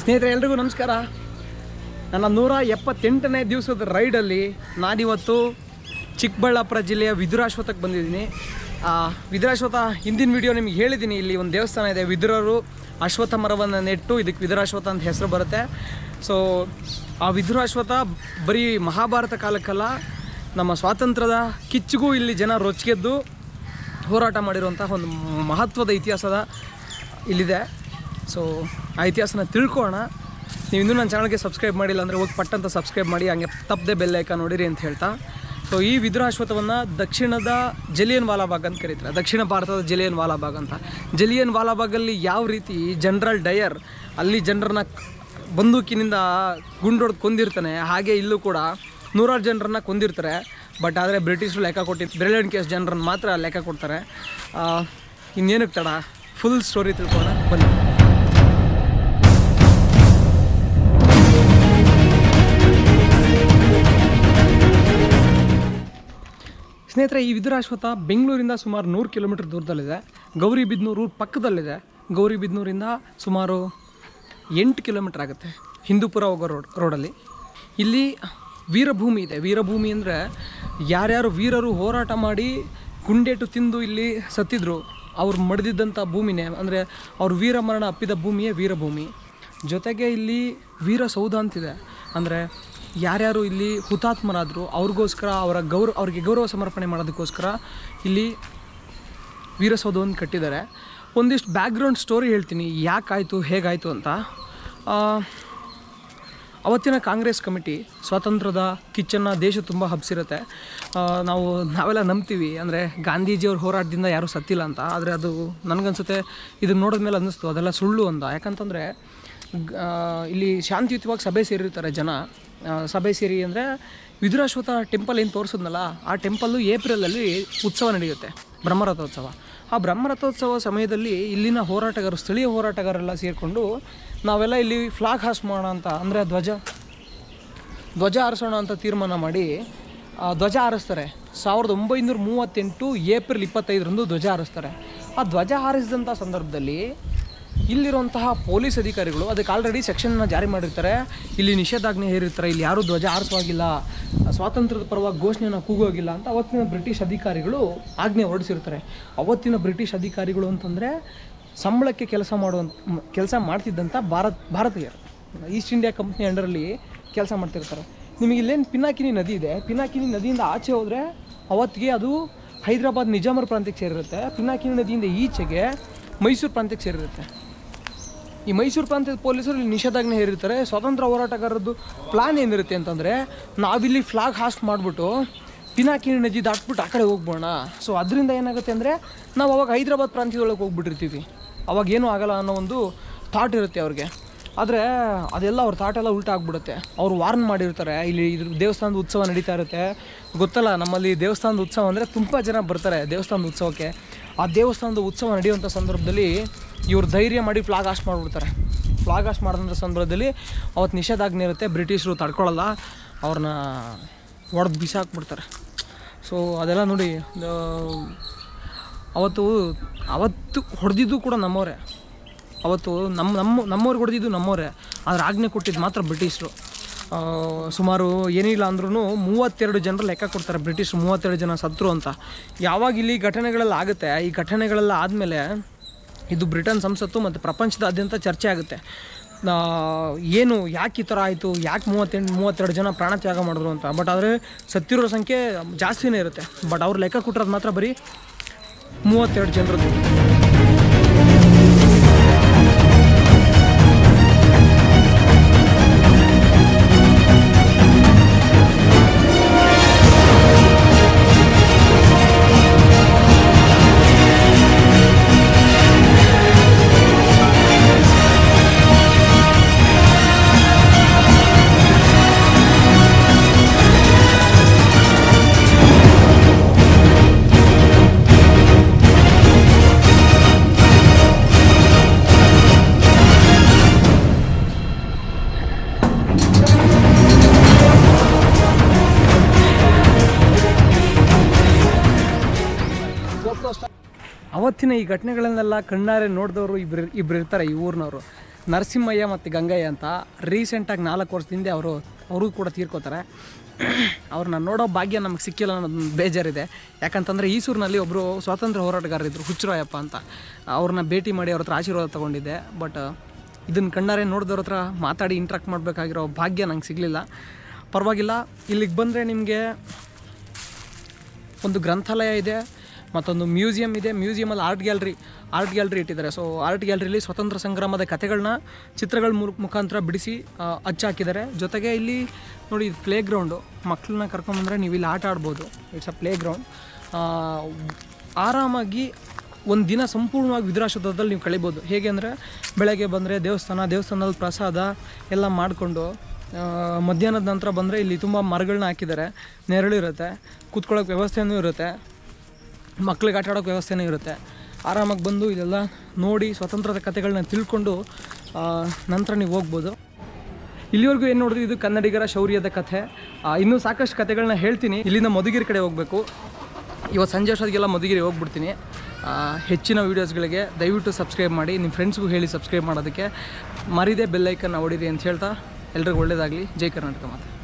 ಸ್ನೇಹಿತರೆ ಎಲ್ರಿಗೂ ನಮಸ್ಕಾರ ನನ್ನ ನೂರ ಎಪ್ಪತ್ತೆಂಟನೇ ದಿವಸದ ರೈಡಲ್ಲಿ ನಾನಿವತ್ತು ಚಿಕ್ಕಬಳ್ಳಾಪುರ ಜಿಲ್ಲೆಯ ವಿದುರಾಶ್ವತಕ್ಕೆ ಬಂದಿದ್ದೀನಿ ಆ, ವಿದುರಾಶ್ವತ ಹಿಂದಿನ ವಿಡಿಯೋ ನಿಮ್ಗೆ ಹೇಳಿದ್ದೀನಿ ಇಲ್ಲಿ ಒಂದು ದೇವಸ್ಥಾನ ಇದೆ ವಿದುರರು ಅಶ್ವತ್ಥ ಮರವನ್ನು ನೆಟ್ಟು ಇದಕ್ಕೆ ವಿದುರಾಶ್ವತ ಅಂತ ಹೆಸರು ಬರುತ್ತೆ ಸೊ ಆ ವಿದುರಾಶ್ವತ ಬರೀ ಮಹಾಭಾರತ ಕಾಲಕ್ಕಲ್ಲ ನಮ್ಮ ಸ್ವಾತಂತ್ರ್ಯದ ಕಿಚ್ಚಿಗೂ ಇಲ್ಲಿ ಜನ ರೊಚ್ಚಿಗೆದ್ದು ಹೋರಾಟ ಮಾಡಿರುವಂಥ ಒಂದು ಮಹತ್ವದ ಇತಿಹಾಸದ ಇಲ್ಲಿದೆ ಸೊ ಆ ಇತಿಹಾಸನ ತಿಳ್ಕೊಳ್ಳೋಣ ನೀವು ಇನ್ನೂ ನನ್ನ ಚಾನಲ್ಗೆ ಸಬ್ಸ್ಕ್ರೈಬ್ ಮಾಡಿಲ್ಲ ಅಂದರೆ ಹೋಗಿ ಪಟ್ಟಂತ ಸಬ್ಸ್ಕ್ರೈಬ್ ಮಾಡಿ ಹಂಗೆ ತಪ್ಪದೆ ಬೆಲ್ ಐಕಾನ್ ನೋಡಿರಿ ಅಂತ ಹೇಳ್ತಾ ಸೊ ಈ ವಿದ್ರಾಶ್ವತವನ್ನು ದಕ್ಷಿಣದ ಜಲಿಯನ್ ವಾಲಾಬಾಗ್ ಅಂತ ಕರೀತಾರೆ ದಕ್ಷಿಣ ಭಾರತದ ಜಲಿಯನ್ ವಾಲಾಬಾಗ್ ಅಂತ ಜಲಿಯನ್ ವಾಲಾಬಾಗಲ್ಲಿ ಯಾವ ರೀತಿ ಜನರಲ್ ಡಯರ್ ಅಲ್ಲಿ ಜನರನ್ನ ಬಂದೂಕಿನಿಂದ ಗುಂಡೊಡ್ದು ಕೊಂದಿರ್ತಾನೆ ಹಾಗೆ ಇಲ್ಲೂ ಕೂಡ ನೂರಾರು ಜನರನ್ನ ಕೊಂದಿರ್ತಾರೆ ಬಟ್ ಆದರೆ ಬ್ರಿಟಿಷರು ಲೆಕ್ಕ ಕೊಟ್ಟಿದ್ದು ಬ್ರಿಲಿಯಂಟ್ ಕೇಸ್ ಜನರನ್ನು ಮಾತ್ರ ಲೆಕ್ಕ ಕೊಡ್ತಾರೆ ಆ, ಇನ್ನೇನಕ್ಕೆ ತಡ ಫುಲ್ ಸ್ಟೋರಿ ತಿಳ್ಕೊಳ್ಳೋಣ ಬನ್ನಿ ಸ್ನೇಹಿತರೆ ಈ ವಿದುರಾಶ್ವತ ಬೆಂಗಳೂರಿಂದ ಸುಮಾರು ನೂರು ಕಿಲೋಮೀಟರ್ ದೂರದಲ್ಲಿದೆ ಗೌರಿಬಿದನೂರು ಪಕ್ಕದಲ್ಲಿದೆ ಗೌರಿಬಿದನೂರಿಂದ ಸುಮಾರು ಎಂಟು ಕಿಲೋಮೀಟರ್ ಆಗುತ್ತೆ ಹಿಂದೂಪುರ ಹೋಗೋ ರೋಡ್ ರೋಡಲ್ಲಿ ಇಲ್ಲಿ ವೀರಭೂಮಿ ಇದೆ ವೀರಭೂಮಿ ಅಂದರೆ ಯಾರ್ಯಾರು ವೀರರು ಹೋರಾಟ ಮಾಡಿ ಗುಂಡೇಟು ತಿಂದು ಇಲ್ಲಿ ಸತ್ತಿದ್ರು ಅವ್ರು ಮಡಿದಿದ್ದಂಥ ಭೂಮಿನೇ ಅಂದರೆ ಅವ್ರ ವೀರ ಮರಣ ಅಪ್ಪಿದ ಭೂಮಿಯೇ ವೀರಭೂಮಿ ಜೊತೆಗೆ ಇಲ್ಲಿ ವೀರ ಸೌಧ ಅಂತಿದೆ ಅಂದರೆ ಯಾರ್ಯಾರು ಇಲ್ಲಿ ಹುತಾತ್ಮರಾದರು ಅವ್ರಿಗೋಸ್ಕರ ಅವರ ಗೌರವ ಅವ್ರಿಗೆ ಗೌರವ ಸಮರ್ಪಣೆ ಮಾಡೋದಕ್ಕೋಸ್ಕರ ಇಲ್ಲಿ ವೀರಸೌಧವನ್ನು ಕಟ್ಟಿದ್ದಾರೆ ಒಂದಿಷ್ಟು ಬ್ಯಾಕ್ಗ್ರೌಂಡ್ ಸ್ಟೋರಿ ಹೇಳ್ತೀನಿ ಯಾಕಾಯಿತು ಹೇಗಾಯಿತು ಅಂತ ಆ, ಅವತ್ತಿನ ಕಾಂಗ್ರೆಸ್ ಕಮಿಟಿ ಸ್ವಾತಂತ್ರ್ಯದ ಕಿಚ್ಚನ್ನು ದೇಶ ತುಂಬ ಹಬ್ಸಿರುತ್ತೆ ಆ, ನಾವು ನಾವೆಲ್ಲ ನಂಬ್ತೀವಿ ಅಂದರೆ ಗಾಂಧೀಜಿಯವ್ರ ಹೋರಾಟದಿಂದ ಯಾರೂ ಸತ್ತಿಲ್ಲ ಅಂತ ಆದರೆ ಅದು ನನಗನ್ಸುತ್ತೆ ಇದನ್ನ ನೋಡಿದ ಮೇಲೆ ಅನ್ನಿಸ್ತು ಅದೆಲ್ಲ ಸುಳ್ಳು ಅಂತ ಯಾಕಂತಂದರೆ ಗ- ಆ, ಇಲ್ಲಿ ಶಾಂತಿಯುತವಾಗಿ ಸಭೆ ಸೇರಿರ್ತಾರೆ ಜನ ಆ, ಸಭೆ ಸೇರಿ ಅಂದರೆ ವಿದುರಾಶ್ವತ ಟೆಂಪಲ್ ಏನು ತೋರಿಸಿದ್ನಲ್ಲ ಆ ಟೆಂಪಲ್ಲು ಏಪ್ರಿಲಲ್ಲಿ ಉತ್ಸವ ನಡೆಯುತ್ತೆ ಬ್ರಹ್ಮರಥೋತ್ಸವ ಆ ಬ್ರಹ್ಮರಥೋತ್ಸವ ಸಮಯದಲ್ಲಿ ಇಲ್ಲಿನ ಹೋರಾಟಗಾರರು ಸ್ಥಳೀಯ ಹೋರಾಟಗಾರರೆಲ್ಲ ಸೇರಿಕೊಂಡು ನಾವೆಲ್ಲ ಇಲ್ಲಿ ಫ್ಲಾಗ್ ಹಾಸ್ ಮಾಡೋಣ ಅಂತ ಅಂದರೆ ಧ್ವಜ ಧ್ವಜ ಹಾರಿಸೋಣ ಅಂತ ತೀರ್ಮಾನ ಮಾಡಿ ಆ, ಧ್ವಜ ಹಾರಿಸ್ತಾರೆ ಸಾವಿರದ ಒಂಬೈನೂರ ಮೂವತ್ತೆಂಟು ಏಪ್ರಿಲ್ ಇಪ್ಪತ್ತೈದರಂದು ಧ್ವಜ ಹಾರಿಸ್ತಾರೆ ಆ ಧ್ವಜ ಹಾರಿಸಿದಂಥ ಸಂದರ್ಭದಲ್ಲಿ ಇಲ್ಲಿರುವಂತಹ ಪೊಲೀಸ್ ಅಧಿಕಾರಿಗಳು ಅದಕ್ಕೆ ಆಲ್ರೆಡಿ ಸೆಕ್ಷನ್ನ ಜಾರಿ ಮಾಡಿರ್ತಾರೆ ಇಲ್ಲಿ ನಿಷೇಧಾಜ್ಞೆ ಹೇರಿರ್ತಾರೆ ಇಲ್ಲಿ ಯಾರೂ ಧ್ವಜ ಹಾರಿಸುವಾಗಿಲ್ಲ ಸ್ವಾತಂತ್ರ್ಯದ ಪರವಾಗಿ ಘೋಷಣೆಯನ್ನು ಕೂಗೋಗಿಲ್ಲ ಅಂತ ಅವತ್ತಿನ ಬ್ರಿಟಿಷ್ ಅಧಿಕಾರಿಗಳು ಆಜ್ಞೆ ಹೊರಡಿಸಿರ್ತಾರೆ ಅವತ್ತಿನ ಬ್ರಿಟಿಷ್ ಅಧಿಕಾರಿಗಳು ಅಂತಂದರೆ ಸಂಬಳಕ್ಕೆ ಕೆಲಸ ಮಾಡುವಂಥ ಕೆಲಸ ಮಾಡ್ತಿದ್ದಂಥ ಭಾರತ್ ಭಾರತೀಯರು ಈಸ್ಟ್ ಇಂಡಿಯಾ ಕಂಪ್ನಿ ಅಂಡರಲ್ಲಿ ಕೆಲಸ ಮಾಡ್ತಿರ್ತಾರೆ ನಿಮಗೆ ಇಲ್ಲೇನು ಪಿನಾಕಿನಿ ನದಿ ಇದೆ ಪಿನಾಕಿನಿ ನದಿಯಿಂದ ಆಚೆ ಹೋದರೆ ಅವತ್ತಿಗೆ ಅದು ಹೈದರಾಬಾದ್ ನಿಜಾಮರ ಪ್ರಾಂತ್ಯಕ್ಕೆ ಸೇರಿರುತ್ತೆ ಪಿನಾಕಿನಿ ನದಿಯಿಂದ ಈಚೆಗೆ ಮೈಸೂರು ಪ್ರಾಂತ್ಯಕ್ಕೆ ಸೇರಿರುತ್ತೆ ಈ ಮೈಸೂರು ಪ್ರಾಂತ್ಯದ ಪೊಲೀಸರು ಇಲ್ಲಿ ನಿಷೇಧಾಜ್ಞೆ ಹೇರಿರ್ತಾರೆ ಸ್ವಾತಂತ್ರ್ಯ ಹೋರಾಟಗಾರದ್ದು ಪ್ಲಾನ್ ಏನಿರುತ್ತೆ ಅಂತಂದರೆ ನಾವಿಲ್ಲಿ ಫ್ಲಾಗ್ ಹಾಸ್ಟ್ ಮಾಡಿಬಿಟ್ಟು ಪಿನಾಕಿನಿ ನದಿ ದಾಟ್ಬಿಟ್ಟು ಆ ಕಡೆ ಹೋಗ್ಬೋಣ ಸೊ ಅದರಿಂದ ಏನಾಗುತ್ತೆ ಅಂದರೆ ನಾವು ಅವಾಗ ಹೈದರಾಬಾದ್ ಪ್ರಾಂತ್ಯದೊಳಗೆ ಹೋಗ್ಬಿಟ್ಟಿರ್ತೀವಿ ಅವಾಗ ಏನೂ ಆಗಲ್ಲ ಅನ್ನೋ ಒಂದು ಥಾಟ್ ಇರುತ್ತೆ ಅವ್ರಿಗೆ ಆದರೆ ಅದೆಲ್ಲ ಅವ್ರ ಥಾಟ್ ಎಲ್ಲ ಉಲ್ಟಾ ಆಗ್ಬಿಡುತ್ತೆ ಅವ್ರು ವಾರ್ನ್ ಮಾಡಿರ್ತಾರೆ ಇಲ್ಲಿ ಇದ್ರ ದೇವಸ್ಥಾನದ ಉತ್ಸವ ನಡೀತಾ ಇರುತ್ತೆ ಗೊತ್ತಲ್ಲ ನಮ್ಮಲ್ಲಿ ದೇವಸ್ಥಾನದ ಉತ್ಸವ ಅಂದರೆ ತುಂಬ ಜನ ಬರ್ತಾರೆ ದೇವಸ್ಥಾನದ ಉತ್ಸವಕ್ಕೆ ಆ ದೇವಸ್ಥಾನದ ಉತ್ಸವ ನಡೆಯುವಂಥ ಸಂದರ್ಭದಲ್ಲಿ ಇವ್ರು ಧೈರ್ಯ ಮಾಡಿ ಫ್ಲಾಗ್ ಹಾಸ್ಟ್ ಮಾಡಿಬಿಡ್ತಾರೆ ಫ್ಲಾಗ್ ಹಾಸ್ಟ್ ಮಾಡಿದಂಥ ಸಂದರ್ಭದಲ್ಲಿ ಅವತ್ತು ನಿಷೇಧಾಜ್ಞೆ ಇರುತ್ತೆ ಬ್ರಿಟಿಷರು ತಡ್ಕೊಳ್ಳಲ್ಲ ಅವ್ರನ್ನ ಹೊಡೆದು ಬಿಸಾಕ್ಬಿಡ್ತಾರೆ ಸೊ ಅದೆಲ್ಲ ನೋಡಿ ಆ, ಅವತ್ತು ಅವತ್ತು ಹೊಡೆದಿದ್ದು ಕೂಡ ನಮ್ಮವರೇ ಅವತ್ತು ನಮ್ಮ ನಮ್ಮ ನಮ್ಮವ್ರಿಗೆ ಹೊಡೆದಿದ್ದು ನಮ್ಮವರೇ ಆದ್ರೆ ಆಜ್ಞೆ ಕೊಟ್ಟಿದ್ದು ಮಾತ್ರ ಬ್ರಿಟಿಷರು ಆ, ಸುಮಾರು ಏನಿಲ್ಲ ಅಂದ್ರೂ ಮೂವತ್ತೆರಡು ಜನರು ಲೆಕ್ಕ ಕೊಡ್ತಾರೆ ಬ್ರಿಟಿಷರು ಮೂವತ್ತೆರಡು ಜನ ಸತ್ರು ಅಂತ ಯಾವಾಗ ಇಲ್ಲಿ ಘಟನೆಗಳೆಲ್ಲ ಆಗುತ್ತೆ ಈ ಘಟನೆಗಳೆಲ್ಲ ಆದಮೇಲೆ ಇದು ಬ್ರಿಟನ್ ಸಂಸತ್ತು ಮತ್ತು ಪ್ರಪಂಚದಾದ್ಯಂತ ಚರ್ಚೆ ಆಗುತ್ತೆ ಆ, ಏನು ಯಾಕೆ ಈ ಥರ ಆಯಿತು ಯಾಕೆ ಮೂವತ್ತೆಂಟು ಮೂವತ್ತೆರಡು ಜನ ಪ್ರಾಣ ತ್ಯಾಗ ಮಾಡಿದ್ರು ಅಂತ ಬಟ್ ಆದರೆ ಸತ್ತಿರೋ ಸಂಖ್ಯೆ ಜಾಸ್ತಿನೇ ಇರುತ್ತೆ ಬಟ್ ಅವ್ರು ಲೆಕ್ಕ ಕೊಟ್ಟಿರೋದು ಮಾತ್ರ ಬರೀ ಮೂವತ್ತೆರಡು ಜನರದ್ದು ಅವತ್ತಿನ ಈ ಘಟನೆಗಳನ್ನೆಲ್ಲ ಕಣ್ಣಾರೆ ನೋಡಿದವರು ಇಬ್ರು ಇಬ್ರು ಇರ್ತಾರೆ ಈ ಊರಿನವರು ನರಸಿಂಹಯ್ಯ ಮತ್ತು ಗಂಗಯ್ಯ ಅಂತ ರೀಸೆಂಟಾಗಿ ನಾಲ್ಕು ವರ್ಷದ ಹಿಂದೆ ಅವರು ಅವರು ಕೂಡ ತೀರ್ಕೋತಾರೆ ಅವ್ರನ್ನ ನೋಡೋ ಭಾಗ್ಯ ನಮಗೆ ಸಿಕ್ಕಿಲ್ಲ ಅನ್ನೋದು ಬೇಜಾರಿದೆ ಯಾಕಂತಂದರೆ ಈಸೂರಿನಲ್ಲಿ ಒಬ್ಬರು ಸ್ವಾತಂತ್ರ್ಯ ಹೋರಾಟಗಾರರಿದ್ದರು ಹುಚ್ಚರಾಯಪ್ಪ ಅಂತ ಅವ್ರನ್ನ ಭೇಟಿ ಮಾಡಿ ಅವ್ರ ಹತ್ರ ಆಶೀರ್ವಾದ ತೊಗೊಂಡಿದ್ದೆ ಬಟ್ ಇದನ್ನು ಕಣ್ಣಾರೆ ನೋಡಿದವ್ರ ಹತ್ರ ಮಾತಾಡಿ ಇಂಟ್ರಾಕ್ಟ್ ಮಾಡಬೇಕಾಗಿರೋ ಭಾಗ್ಯ ನಂಗೆ ಸಿಗಲಿಲ್ಲ ಪರವಾಗಿಲ್ಲ ಇಲ್ಲಿಗೆ ಬಂದರೆ ನಿಮಗೆ ಒಂದು ಗ್ರಂಥಾಲಯ ಇದೆ ಮತ್ತೊಂದು ಮ್ಯೂಸಿಯಂ ಇದೆ ಮ್ಯೂಸಿಯಮಲ್ಲಿ ಆರ್ಟ್ ಗ್ಯಾಲರಿ ಆರ್ಟ್ ಗ್ಯಾಲರಿ ಇಟ್ಟಿದ್ದಾರೆ ಸೊ ಆರ್ಟ್ ಗ್ಯಾಲರಿಲಿ ಸ್ವತಂತ್ರ ಸಂಗ್ರಾಮದ ಕಥೆಗಳನ್ನ ಚಿತ್ರಗಳ ಮುಖ ಮುಖಾಂತರ ಬಿಡಿಸಿ ಆ, ಹಚ್ಚಾಕಿದ್ದಾರೆ ಜೊತೆಗೆ ಇಲ್ಲಿ ನೋಡಿ ಇದು ಪ್ಲೇ ಗ್ರೌಂಡು ಮಕ್ಕಳನ್ನ ಕರ್ಕೊಂಬಂದರೆ ನೀವು ಇಲ್ಲಿ ಆಟ ಆಡ್ಬೋದು ಇಟ್ಸ್ ಅ ಪ್ಲೇ ಗ್ರೌಂಡ್ ಆರಾಮಾಗಿ ಒಂದು ದಿನ ಸಂಪೂರ್ಣವಾಗಿ ವಿದ್ರಾಶ್ವತದಲ್ಲಿ ನೀವು ಕಳಿಬೋದು ಹೇಗೆ ಅಂದರೆ ಬೆಳಗ್ಗೆ ಬಂದರೆ ದೇವಸ್ಥಾನ ದೇವಸ್ಥಾನದಲ್ಲಿ ಪ್ರಸಾದ ಎಲ್ಲ ಮಾಡಿಕೊಂಡು ಮಧ್ಯಾಹ್ನದ ನಂತರ ಬಂದರೆ ಇಲ್ಲಿ ತುಂಬ ಮರಗಳನ್ನ ಹಾಕಿದ್ದಾರೆ ನೆರಳಿರುತ್ತೆ ಕೂತ್ಕೊಳ್ಳೋಕೆ ವ್ಯವಸ್ಥೆನೂ ಇರುತ್ತೆ ಮಕ್ಳಿಗೆ ಆಟ ಆಡೋಕೆ ವ್ಯವಸ್ಥೆನೂ ಇರುತ್ತೆ ಆರಾಮಾಗಿ ಬಂದು ಇದೆಲ್ಲ ನೋಡಿ ಸ್ವತಂತ್ರದ ಕಥೆಗಳನ್ನ ತಿಳ್ಕೊಂಡು ಆ, ನಂತರ ನೀವು ಹೋಗ್ಬೋದು ಇಲ್ಲಿವರೆಗೂ ಏನು ನೋಡಿದ್ವಿ ಇದು ಕನ್ನಡಿಗರ ಶೌರ್ಯದ ಕಥೆ ಆ, ಇನ್ನೂ ಸಾಕಷ್ಟು ಕಥೆಗಳನ್ನ ಹೇಳ್ತೀನಿ ಇಲ್ಲಿಂದ ಮಧುಗಿರಿ ಕಡೆ ಹೋಗಬೇಕು ಇವತ್ತು ಸಂಜೆ ಅಷ್ಟೊತ್ತಿಗೆಲ್ಲ ಮಧುಗಿರಿ ಹೋಗ್ಬಿಡ್ತೀನಿ ಆ, ಹೆಚ್ಚಿನ ವೀಡಿಯೋಸ್ಗಳಿಗೆ ದಯವಿಟ್ಟು ಸಬ್ಸ್ಕ್ರೈಬ್ ಮಾಡಿ ನಿಮ್ಮ ಫ್ರೆಂಡ್ಸ್ಗೂ ಹೇಳಿ ಸಬ್ಸ್ಕ್ರೈಬ್ ಮಾಡೋದಕ್ಕೆ ಮರಿದೇ ಬೆಲ್ಲೈಕನ್ನ ಹೊಡೀರಿ ಅಂತ ಹೇಳ್ತಾ ಎಲ್ರಿಗೂ ಒಳ್ಳೆಯದಾಗಲಿ ಜೈ ಕರ್ನಾಟಕ ಮಾತು